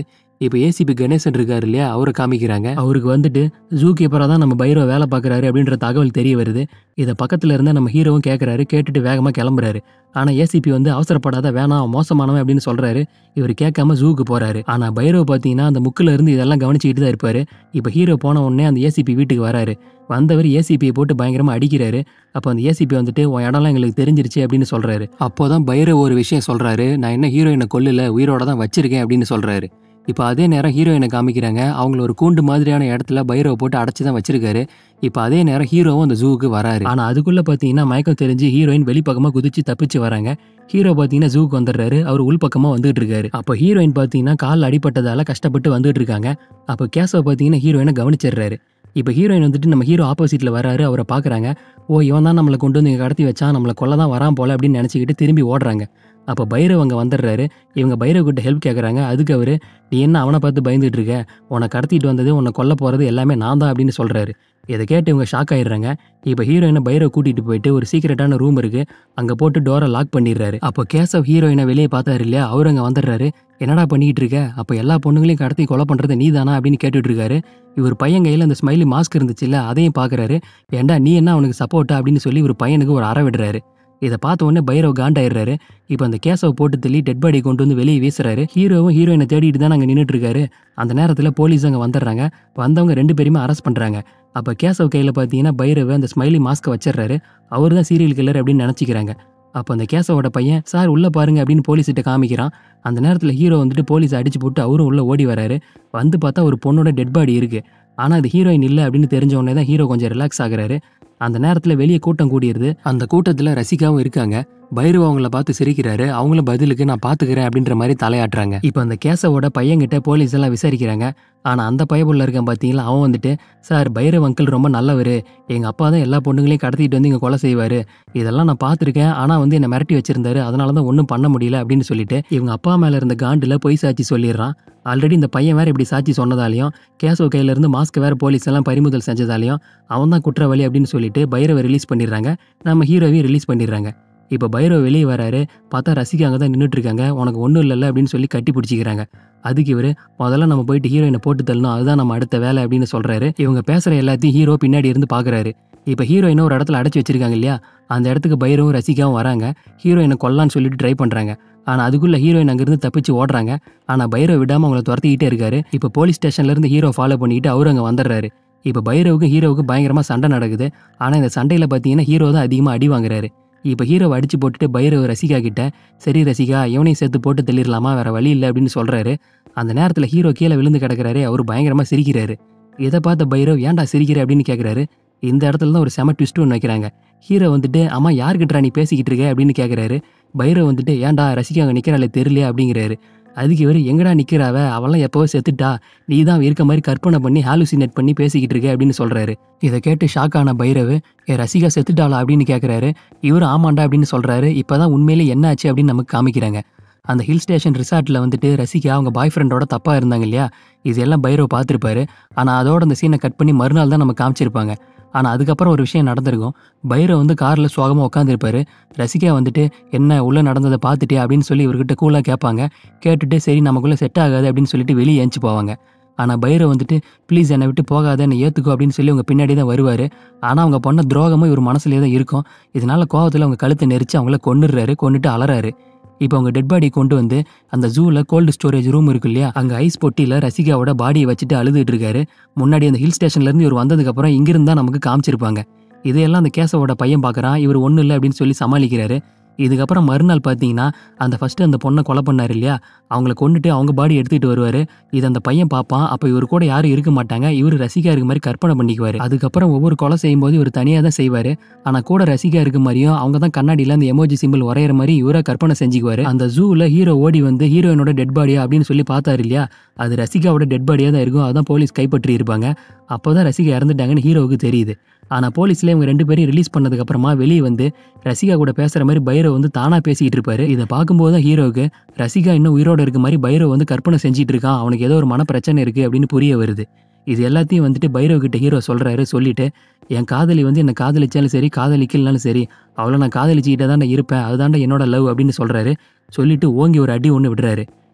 இப்போ ஏசிபி கணேசன் இருக்காரு இல்லையா அவரை காமிக்கிறாங்க அவருக்கு வந்துட்டு ஜூ கீப்பராக தான் நம்ம பைரோ வேலை பார்க்குறாரு அப்படின்ற தகவல் தெரிய வருது இதை பக்கத்தில் இருந்தால் நம்ம ஹீரோவும் கேட்குறாரு கேட்டுட்டு வேகமாக கிளம்புறாரு ஆனால் ஏசிபி வந்து அவசரப்படாத வேணாம் மோசமானவன் அப்படின்னு சொல்கிறாரு இவர் கேட்காம ஜூக்கு போகிறாரு ஆனால் பைரோ பார்த்தீங்கன்னா அந்த முக்கில் இருந்து இதெல்லாம் கவனிச்சுக்கிட்டு தான் இருப்பார் இப்போ ஹீரோ போன உடனே அந்த ஏசிபி வீட்டுக்கு வராரு வந்தவர் ஏசிபியை போட்டு பயங்கரமாக அடிக்கிறாரு அப்போ அந்த ஏசிபி வந்துட்டு உன் இடம்லாம் எங்களுக்கு தெரிஞ்சிருச்சு அப்படின்னு சொல்கிறாரு அப்போ தான் பைரோ ஒரு விஷயம் சொல்கிறாரு நான் என்ன ஹீரோயினை கொல்லல உயிரோட தான் வச்சிருக்கேன் அப்படின்னு சொல்கிறாரு இப்போ அதே நேரம் ஹீரோயினை காமிக்கிறாங்க அவங்கள ஒரு கூண்டு மாதிரியான இடத்துல பைரவை போட்டு அடைச்சி தான் வச்சிருக்காரு இப்போ அதே நேரம் ஹீரோவும் அந்த ஜூவுக்கு வராரு ஆனால் அதுக்குள்ளே பார்த்தீங்கன்னா மயக்கம் தெரிஞ்சு ஹீரோயின் வெளிப்பக்கமாக குதிச்சு தப்பிச்சு வராங்க ஹீரோ பார்த்தீங்கன்னா ஜூக்கு வந்துடுறாரு அவர் உள்பக்கமாக வந்துட்டு இருக்காரு அப்போ ஹீரோயின் பார்த்தீங்கன்னா கால் அடிபட்டதால கஷ்டப்பட்டு வந்துட்டு இருக்காங்க அப்போ கேசவ பார்த்தீங்கன்னா ஹீரோயினை கவனிச்சிடுறாரு இப்போ ஹீரோயின் வந்துட்டு நம்ம ஹீரோ ஆப்போசிட்டில் வராரு அவரை பார்க்குறாங்க ஓ இவன் தான் நம்மளை கொண்டு வந்து இங்கே கடத்தி வச்சான் நம்மளை கொல்ல தான் வரான் போல அப்படின்னு நினச்சிக்கிட்டு திரும்பி ஓடுறாங்க அப்போ பைரவ் அங்கே வந்துடுறாரு இவங்க பைரவ் கிட்ட ஹெல்ப் கேட்குறாங்க அதுக்கு அவர் நீ என்ன அவனை பார்த்து பயந்துட்டு இருக்க உன்னை கடத்திட்டு வந்தது உன்னை கொல்ல போகிறது எல்லாமே நான் தான் அப்படின்னு சொல்கிறாரு இதை கேட்டு இவங்க ஷாக் ஆயிடுறாங்க இப்போ ஹீரோயினை பைரவ் கூட்டிகிட்டு போயிட்டு ஒரு சீக்கிரட்டான ரூம் இருக்குது அங்கே போட்டு டோரை லாக் பண்ணிடுறாரு அப்போ கேசவ் ஹீரோயினை வெளியே பார்த்தாரு இல்லையா அவர் அங்கே வந்துடுறாரு என்னடா பண்ணிக்கிட்டு இருக்க அப்போ எல்லா பொண்ணுங்களையும் கடத்தி கொலை பண்ணுறது நீ தானா அப்படின்னு கேட்டுட்டு இருக்காரு இவர் பையன் கையில் அந்த ஸ்மைலி மாஸ்க் இருந்துச்சுல்ல அதையும் பார்க்குறாரு ஏன்டா நீ என்ன அவனுக்கு சப்போர்ட்டா அப்படின்னு சொல்லி ஒரு பையனுக்கு ஒரு அற விடுறாரு இதை பார்த்த உடனே பைரவ் காண்டாயிடுறாரு இப்போ அந்த கேஸவை போட்டு தள்ளி டெட் பாடி கொண்டு வந்து வெளியே வீசுறாரு ஹீரோவும் ஹீரோயினை தேடிட்டு தான் அங்கே நின்றுட்டு இருக்காரு அந்த நேரத்தில் போலீஸ் அங்கே வந்துடுறாங்க வந்தவங்க ரெண்டு பேருமே அரெஸ்ட் பண்ணுறாங்க அப்போ கேசவ் கையில் பார்த்தீங்கன்னா பைரவ் அந்த ஸ்மைலி மாஸ்க்கை வச்சிடுறாரு அவர் தான் சீரியல் கில்லர் அப்படின்னு நினச்சிக்கிறாங்க அப்போ அந்த கேசவோட பையன் சார் உள்ளே பாருங்க அப்படின்னு போலீஸ்கிட்ட காமிக்கிறான் அந்த நேரத்தில் ஹீரோ வந்துட்டு போலீஸ் அடிச்சு போட்டு அவரும் உள்ளே ஓடி வராரு வந்து பார்த்தா ஒரு பொண்ணோட டெட் பாடி இருக்குது ஆனால் அது ஹீரோயின் இல்லை அப்படின்னு தெரிஞ்ச உடனே தான் ஹீரோ கொஞ்சம் ரிலாக்ஸ் ஆகுறாரு அந்த நேரத்தில் வெளியே கூட்டம் கூடியிருது அந்த கூட்டத்தில் ரசிகாவும் இருக்காங்க பைரவ அவங்கள பார்த்து சிரிக்கிறாரு அவங்களும் பதிலுக்கு நான் பார்த்துக்கிறேன் அப்படின்ற மாதிரி தலையாட்டுறாங்க இப்போ அந்த கேசவோட பையன்கிட்ட போலீஸ் எல்லாம் விசாரிக்கிறாங்க ஆனால் அந்த பயபுள்ள இருக்கான் பார்த்தீங்களா அவன் வந்துட்டு சார் பைரவ் அங்கிள் ரொம்ப நல்லவர் எங்கள் அப்பா தான் எல்லா பொண்ணுங்களையும் கடத்திட்டு வந்து இங்கே கொலை செய்வார் இதெல்லாம் நான் பார்த்துருக்கேன் ஆனால் வந்து என்னை மிரட்டி வச்சிருந்தாரு அதனால தான் ஒன்றும் பண்ண முடியல அப்படின்னு சொல்லிட்டு இவங்க அப்பா மேலே இருந்த காண்டில் பொய் சாட்சி சொல்லிடுறான் ஆல்ரெடி இந்த பையன் வேற இப்படி சாட்சி சொன்னதாலையும் கேசவ் கையிலேருந்து மாஸ்க் வேற போலீஸ் எல்லாம் பறிமுதல் செஞ்சதாலையும் அவன் தான் குற்றவாளி அப்படின்னு சொல்லிட்டு பைரவை ரிலீஸ் பண்ணிடுறாங்க நம்ம ஹீரோவையும் ரிலீஸ் பண்ணிடுறாங்க இப்போ பைரவ் வெளியே வராரு பார்த்தா ரசிகா அங்கே தான் நின்றுட்டு இருக்காங்க உனக்கு ஒன்றும் இல்லைல்ல அப்படின்னு சொல்லி கட்டி பிடிச்சிக்கிறாங்க அதுக்கு இவர் முதல்ல நம்ம போயிட்டு ஹீரோயினை போட்டு தள்ளணும் அதுதான் நம்ம அடுத்த வேலை அப்படின்னு சொல்கிறாரு இவங்க பேசுகிற எல்லாத்தையும் ஹீரோ பின்னாடி இருந்து பார்க்குறாரு இப்போ ஹீரோயினை ஒரு இடத்துல அடைச்சி வச்சிருக்காங்க இல்லையா அந்த இடத்துக்கு பைரவும் ரசிகாவும் வராங்க ஹீரோயினை கொல்லான்னு சொல்லிட்டு ட்ரை பண்ணுறாங்க ஆனால் அதுக்குள்ளே ஹீரோயின் அங்கேருந்து தப்பிச்சு ஓடுறாங்க ஆனால் பைரவ் விடாமல் அவங்கள துரத்திக்கிட்டே இருக்காரு இப்போ போலீஸ் ஸ்டேஷன்லேருந்து ஹீரோ ஃபாலோ பண்ணிக்கிட்டு அவரு அங்கே வந்துடுறாரு இப்போ பைரவுக்கு ஹீரோவுக்கு பயங்கரமாக சண்டை நடக்குது ஆனால் இந்த சண்டையில் பார்த்தீங்கன்னா ஹீரோ தான் அதிகமாக அடி வாங்குறாரு இப்போ ஹீரோவை அடிச்சு போட்டுட்டு பைரவ் ரசிகா கிட்ட சரி ரசிகா இவனையும் சேர்த்து போட்டு தள்ளிடலாமா வேற வழி இல்லை அப்படின்னு சொல்றாரு அந்த நேரத்தில் ஹீரோ கீழே விழுந்து கிடக்குறாரு அவர் பயங்கரமாக சிரிக்கிறாரு இதை பார்த்த பைரவ் ஏன்டா சிரிக்கிற அப்படின்னு கேட்குறாரு இந்த இடத்துல தான் ஒரு செம ட்விஸ்ட் ஒன்று வைக்கிறாங்க ஹீரோ வந்துட்டு அம்மா யார்கிட்டடா நீ பேசிக்கிட்டு இருக்க அப்படின்னு கேட்குறாரு பைரவ் வந்துட்டு ஏன்டா ரசிகா அங்கே நிற்கிறாள் தெரியலையா அப்படிங்கிறாரு அதுக்கு இவர் எங்கடா நிற்கிறாவ அவெல்லாம் எப்போவோ செத்துட்டா நீ தான் இருக்க மாதிரி கற்பனை பண்ணி ஹாலுசினேட் பண்ணி பேசிக்கிட்டு இருக்க அப்படின்னு சொல்கிறாரு இதை கேட்டு ஷாக் ஆன பைரவ் என் ரசிகா செத்துட்டாளா அப்படின்னு கேட்குறாரு இவர் ஆமாண்டா அப்படின்னு சொல்கிறாரு இப்போ தான் உண்மையிலே என்ன ஆச்சு அப்படின்னு நமக்கு காமிக்கிறாங்க அந்த ஹில் ஸ்டேஷன் ரிசார்ட்டில் வந்துட்டு ரசிகா அவங்க பாய் ஃப்ரெண்டோட தப்பாக இருந்தாங்க இல்லையா இது எல்லாம் பைரவ் பார்த்துருப்பாரு ஆனால் அதோட அந்த சீனை கட் பண்ணி மறுநாள் தான் நம்ம காமிச்சிருப்பாங்க ஆனால் அதுக்கப்புறம் ஒரு விஷயம் நடந்திருக்கும் பைரவ் வந்து காரில் சுவாகமாக உட்காந்துருப்பாரு ரசிகா வந்துட்டு என்ன உள்ளே நடந்ததை பார்த்துட்டே அப்படின்னு சொல்லி இவர்கிட்ட கூலாக கேட்பாங்க கேட்டுட்டு சரி நமக்குள்ளே செட் ஆகாது அப்படின்னு சொல்லிட்டு வெளியே ஏஞ்சி போவாங்க ஆனால் பைரவ் வந்துட்டு ப்ளீஸ் என்னை விட்டு போகாத என்னை ஏற்றுக்கோ அப்படின்னு சொல்லி அவங்க பின்னாடி தான் வருவார் ஆனால் அவங்க பண்ண துரோகமும் இவர் மனசுலேயே தான் இருக்கும் இதனால கோவத்தில் அவங்க கழுத்தை நெரிச்சு அவங்கள கொண்டுடுறாரு கொண்டுட்டு அலறாரு இப்போ அவங்க டெட் பாடி கொண்டு வந்து அந்த ஜூவில் கோல்டு ஸ்டோரேஜ் ரூம் இருக்கு இல்லையா அங்கே ஐஸ் பொட்டியில் ரசிகாவோட பாடியை வச்சுட்டு அழுதுட்டு இருக்காரு முன்னாடி அந்த ஹில் ஸ்டேஷன்லேருந்து இவர் வந்ததுக்கப்புறம் இங்கிருந்து தான் நமக்கு காமிச்சிருப்பாங்க இதையெல்லாம் அந்த கேசவோட பையன் பார்க்குறான் இவர் ஒன்றும் இல்லை அப்படின்னு சொல்லி சமாளிக்கிறாரு இதுக்கப்புறம் மறுநாள் பார்த்தீங்கன்னா அந்த ஃபஸ்ட்டு அந்த பொண்ணை கொலை பண்ணார் இல்லையா அவங்கள கொண்டுட்டு அவங்க பாடி எடுத்துகிட்டு வருவார் இது அந்த பையன் பார்ப்பான் அப்போ இவர் கூட யாரும் இருக்க மாட்டாங்க இவர் ரசிகா இருக்க மாதிரி கற்பனை பண்ணிக்குவார் அதுக்கப்புறம் ஒவ்வொரு கொலை செய்யும்போது இவர் தனியாக தான் செய்வார் ஆனால் கூட ரசிகா இருக்க மாதிரியும் அவங்க தான் கண்ணாடியில் அந்த எமோஜி சிம்பிள் வரைகிற மாதிரி இவரை கற்பனை செஞ்சுக்குவார் அந்த ஜூவில் ஹீரோ ஓடி வந்து ஹீரோயினோட டெட் பாடியா அப்படின்னு சொல்லி பார்த்தாரு இல்லையா அது ரசிகாவோட டெட் பாடியாக தான் இருக்கும் அதான் போலீஸ் கைப்பற்றி இருப்பாங்க அப்போ தான் ரசிகா இறந்துட்டாங்கன்னு ஹீரோவுக்கு தெரியுது ஆனால் போலீஸில் இவங்க ரெண்டு பேரையும் ரிலீஸ் பண்ணதுக்கப்புறமா வெளியே வந்து ரசிகா கூட பேசுகிற மாதிரி பைரவ் வந்து தானாக பேசிக்கிட்டு இருப்பாரு இதை பார்க்கும்போது தான் ஹீரோவுக்கு ரசிகா இன்னும் உயிரோட இருக்க மாதிரி பைரவ் வந்து கற்பனை செஞ்சிட்டு இருக்கான் அவனுக்கு ஏதோ ஒரு மன பிரச்சனை இருக்குது அப்படின்னு புரிய வருது இது எல்லாத்தையும் வந்துட்டு பைரவ் கிட்ட ஹீரோ சொல்கிறாரு சொல்லிட்டு என் காதலி வந்து என்னை காதலிச்சாலும் சரி காதலிக்கலனாலும் சரி அவளை நான் காதலிச்சுக்கிட்டே தான் இருப்பேன் அதுதான்டா என்னோட லவ் அப்படின்னு சொல்கிறாரு சொல்லிட்டு ஓங்கி ஒரு அடி ஒன்று விடுறாரு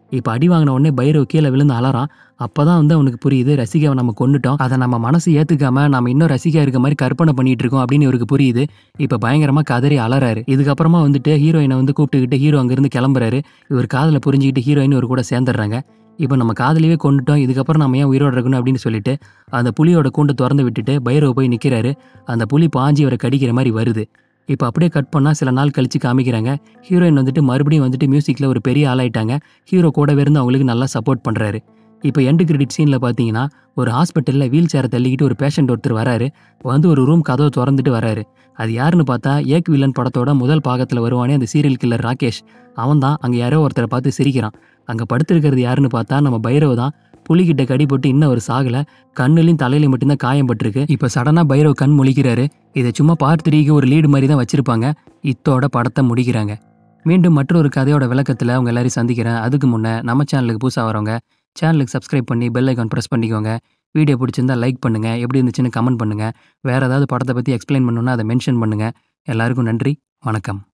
இப்போ அடி வாங்கின உடனே பைரவ் கீழே விழுந்து அலறான் அப்பதான் வந்து அவனுக்கு புரியுது ரசிகாவை நம்ம கொண்டுட்டோம் அதை நம்ம மனசு ஏத்துக்காம நம்ம இன்னும் ரசிகா இருக்க மாதிரி கற்பனை பண்ணிட்டு இருக்கோம் அப்படின்னு இவருக்கு புரியுது இப்போ பயங்கரமா கதறி அலறாரு இதுக்கப்புறமா வந்துட்டு ஹீரோயினை வந்து கூப்பிட்டுக்கிட்டு ஹீரோ அங்கிருந்து கிளம்புறாரு இவர் காதல புரிஞ்சுக்கிட்டு ஹீரோயின் ஒரு கூட சேர்ந்துடுறாங்க இப்போ நம்ம காதலியே கொண்டுட்டோம் இதுக்கப்புறம் நம்ம ஏன் உயிரோட இருக்கணும் அப்படின்னு சொல்லிட்டு அந்த புலியோட கூண்டை திறந்து விட்டுட்டு பைரவ போய் நிற்கிறாரு அந்த புலி பாஞ்சி அவரை கடிக்கிற மாதிரி வருது இப்போ அப்படியே கட் பண்ணால் சில நாள் கழிச்சு காமிக்கிறாங்க ஹீரோயின் வந்துட்டு மறுபடியும் வந்துட்டு மியூசிக்கில் ஒரு பெரிய ஆளாயிட்டாங்க ஹீரோ கூடவே இருந்து அவங்களுக்கு நல்லா சப்போர்ட் பண்ணுறாரு இப்போ எண்டு கிரெடிட் சீனில் பார்த்தீங்கன்னா ஒரு ஹாஸ்பிட்டலில் வீல் சேரை தள்ளிக்கிட்டு ஒரு பேஷண்ட் ஒருத்தர் வராரு வந்து ஒரு ரூம் கதவை திறந்துட்டு வராரு அது யாருன்னு பார்த்தா ஏக் வில்லன் படத்தோட முதல் பாகத்தில் வருவானே அந்த சீரியல் கில்லர் ராகேஷ் அவன் தான் அங்கே யாரோ ஒருத்தரை பார்த்து சிரிக்கிறான் அங்கே படுத்திருக்கிறது யாருன்னு பார்த்தா நம்ம பைரவ் தான் புலிகிட்ட கடிபட்டு இன்னும் ஒரு சாகல கண்ணுலையும் தலையிலையும் மட்டும்தான் காயம் பட்டிருக்கு இப்போ சடனாக பைரவ் கண் முழிக்கிறாரு இதை சும்மா பார்ட் த்ரீக்கு ஒரு லீடு மாதிரி தான் வச்சிருப்பாங்க இத்தோட படத்தை முடிக்கிறாங்க மீண்டும் மற்றொரு கதையோட விளக்கத்தில் அவங்க எல்லாரையும் சந்திக்கிறேன் அதுக்கு முன்னே நம்ம சேனலுக்கு புதுசாக வரவங்க சேனலுக்கு சப்ஸ்கிரைப் பண்ணி பெல் ஐக்கான் ப்ரெஸ் பண்ணிக்கோங்க வீடியோ பிடிச்சிருந்தா லைக் பண்ணுங்கள் எப்படி இருந்துச்சுன்னு கமெண்ட் பண்ணுங்கள் வேறு ஏதாவது படத்தை பற்றி எக்ஸ்பிளைன் பண்ணணுன்னா அதை மென்ஷன் பண்ணுங்கள் எல்லாருக்கும் நன்றி வணக்கம்